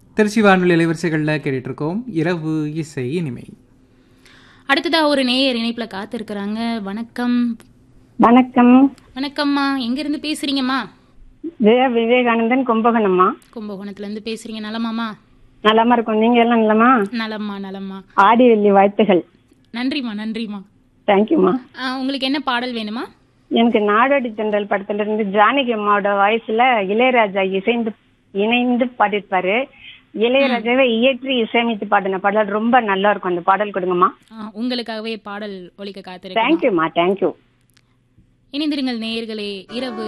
திருச்சி வானொலி அலைவரிசைகளில் கேட்டுட்டு இருக்கோம் இரவு இசை இனிமை அடுத்ததா ஒரு நேயர் இணைப்புல காத்திருக்கிறாங்க வணக்கம் வணக்கம் வணக்கம்மா எங்க இருந்து பேசுறீங்கம்மா ஜெயா விவேகானந்தன் கும்பகோணம்மா கும்பகோணத்துல இருந்து பேசுறீங்க நலமாமா நலமா இருக்கும் நீங்க எல்லாம் நலமா நலம்மா நலம்மா ஆடி வெள்ளி வாழ்த்துகள் நன்றிம்மா நன்றிம்மா தேங்க்யூம்மா ஆ, உங்களுக்கு என்ன பாடல் வேணுமா எனக்கு நாடோடி தென்றல் படத்துல இருந்து ஜானகி அம்மாவோட வாய்ஸ்ல இளையராஜா இசைந்து இணைந்து பாடிருப்பாரு இளையராஜாவை இயற்றி இசையமைத்து பாடின பாடல் ரொம்ப நல்லா இருக்கும் அந்த பாடல் கொடுங்கம்மா ஆ, உங்களுக்காகவே பாடல் ஒலிக்க காத்திருக்கேன் தேங்க்யூம்மா தேங்க்யூ இணைந்திருங்கள் நேயர்களே இரவு